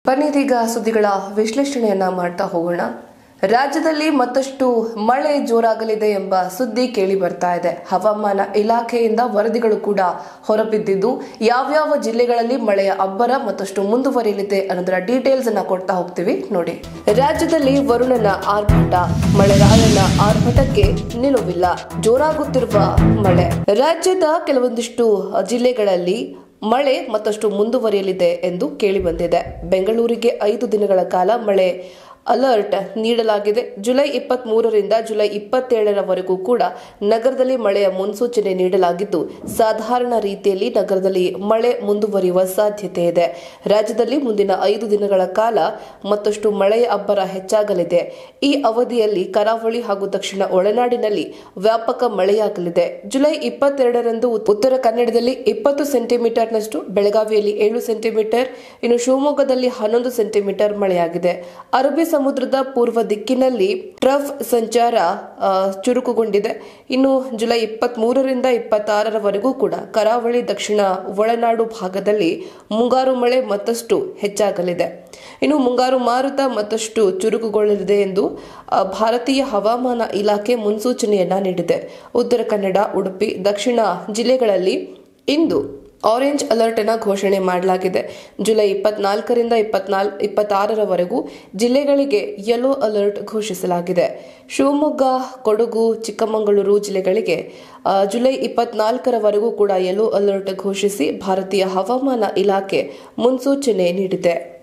ಬನ್ನಿದೀಗ ಸುದ್ದಿಗಳ ವಿಶ್ಲೇಷಣೆಯನ್ನ ಮಾಡ್ತಾ ಹೋಗೋಣ ರಾಜ್ಯದಲ್ಲಿ ಮತ್ತಷ್ಟು ಮಳೆ ಜೋರಾಗಲಿದೆ ಎಂಬ ಸುದ್ದಿ ಕೇಳಿ ಬರ್ತಾ ಇದೆ ಹವಾಮಾನ ಇಲಾಖೆಯಿಂದ ವರದಿಗಳು ಕೂಡ ಹೊರಬಿದ್ದಿದ್ದು ಯಾವ್ಯಾವ ಜಿಲ್ಲೆಗಳಲ್ಲಿ ಮಳೆಯ ಅಬ್ಬರ ಮತ್ತಷ್ಟು ಮುಂದುವರಿಯಲಿದೆ ಅನ್ನೋದರ ಡೀಟೇಲ್ಸ್ ಅನ್ನ ಕೊಡ್ತಾ ಹೋಗ್ತೀವಿ ನೋಡಿ ರಾಜ್ಯದಲ್ಲಿ ವರುಣನ ಆರ್ಭಟ ಮಳೆರಾಯನ ಆರ್ಭಟಕ್ಕೆ ನಿಲುವಿಲ್ಲ ಜೋರಾಗುತ್ತಿರುವ ಮಳೆ ರಾಜ್ಯದ ಕೆಲವೊಂದಿಷ್ಟು ಜಿಲ್ಲೆಗಳಲ್ಲಿ ಮಳೆ ಮತ್ತಷ್ಟು ಮುಂದುವರಿಯಲಿದೆ ಎಂದು ಕೇಳಿಬಂದಿದೆ ಬೆಂಗಳೂರಿಗೆ ಐದು ದಿನಗಳ ಕಾಲ ಮಳೆ ಅಲರ್ಟ್ ನೀಡಲಾಗಿದೆ ಜುಲೈ ಇಪ್ಪತ್ತ್ ಮೂರರಿಂದ ಜುಲೈ ಇಪ್ಪತ್ತೇಳರವರೆಗೂ ಕೂಡ ನಗರದಲ್ಲಿ ಮಳೆಯ ಮುನ್ಸೂಚನೆ ನೀಡಲಾಗಿದ್ದು ಸಾಧಾರಣ ರೀತಿಯಲ್ಲಿ ನಗರದಲ್ಲಿ ಮಳೆ ಮುಂದುವರಿಯುವ ಸಾಧ್ಯತೆ ಇದೆ ರಾಜ್ಯದಲ್ಲಿ ಮುಂದಿನ ಐದು ದಿನಗಳ ಕಾಲ ಮತ್ತಷ್ಟು ಮಳೆಯ ಅಬ್ಬರ ಹೆಚ್ಚಾಗಲಿದೆ ಈ ಅವಧಿಯಲ್ಲಿ ಕರಾವಳಿ ಹಾಗೂ ದಕ್ಷಿಣ ಒಳನಾಡಿನಲ್ಲಿ ವ್ಯಾಪಕ ಮಳೆಯಾಗಲಿದೆ ಜುಲೈ ಇಪ್ಪತ್ತೆರಡರಂದು ಉತ್ತರ ಕನ್ನಡದಲ್ಲಿ ಇಪ್ಪತ್ತು ಸೆಂಟಿಮೀಟರ್ನಷ್ಟು ಬೆಳಗಾವಿಯಲ್ಲಿ ಏಳು ಸೆಂಟಿಮೀಟರ್ ಇನ್ನು ಶಿವಮೊಗ್ಗದಲ್ಲಿ ಹನ್ನೊಂದು ಸೆಂಟಿಮೀಟರ್ ಮಳೆಯಾಗಿದೆ ಅರಬ್ಬಿ ಸಮುದ್ರದ ಪೂರ್ವ ದಿಕ್ಕಿನಲ್ಲಿ ಟ್ರಫ್ ಸಂಚಾರ ಆ, ಚುರುಕುಗೊಂಡಿದೆ ಇನ್ನು ಜುಲೈ ಇಪ್ಪತ್ತ್ ಮೂರರಿಂದ ಇಪ್ಪತ್ತಾರರವರೆಗೂ ಕೂಡ ಕರಾವಳಿ ದಕ್ಷಿಣ ಒಳನಾಡು ಭಾಗದಲ್ಲಿ ಮುಂಗಾರು ಮಳೆ ಮತ್ತಷ್ಟು ಹೆಚ್ಚಾಗಲಿದೆ ಇನ್ನು ಮುಂಗಾರು ಮಾರುತ ಮತ್ತಷ್ಟು ಚುರುಕುಗೊಳ್ಳಲಿದೆ ಎಂದು ಆ, ಭಾರತೀಯ ಹವಾಮಾನ ಇಲಾಖೆ ಮುನ್ಸೂಚನೆಯನ್ನ ನೀಡಿದೆ ಉತ್ತರ ಕನ್ನಡ ಉಡುಪಿ ದಕ್ಷಿಣ ಜಿಲ್ಲೆಗಳಲ್ಲಿ ಇಂದು ಆರೆಂಜ್ ಅಲರ್ಟ್ ಅನ್ನ ಘೋಷಣೆ ಮಾಡಲಾಗಿದೆ ಜುಲೈ ಇಪ್ಪತ್ನಾಲ್ಕರಿಂದ ಇಪ್ಪತ್ನಾಲ್ ಇಪ್ಪತ್ತಾರರವರೆಗೂ ಜಿಲ್ಲೆಗಳಿಗೆ ಯೆಲ್ಲೋ ಅಲರ್ಟ್ ಘೋಷಿಸಲಾಗಿದೆ ಶಿವಮೊಗ್ಗ ಕೊಡಗು ಚಿಕ್ಕಮಗಳೂರು ಜಿಲ್ಲೆಗಳಿಗೆ ಆ, ಜುಲೈ ಇಪ್ಪತ್ನಾಲ್ಕರವರೆಗೂ ಕೂಡ ಯೆಲ್ಲೋ ಅಲರ್ಟ್ ಘೋಷಿಸಿ ಭಾರತೀಯ ಹವಾಮಾನ ಇಲಾಖೆ ಮುನ್ಸೂಚನೆ ನೀಡಿದೆ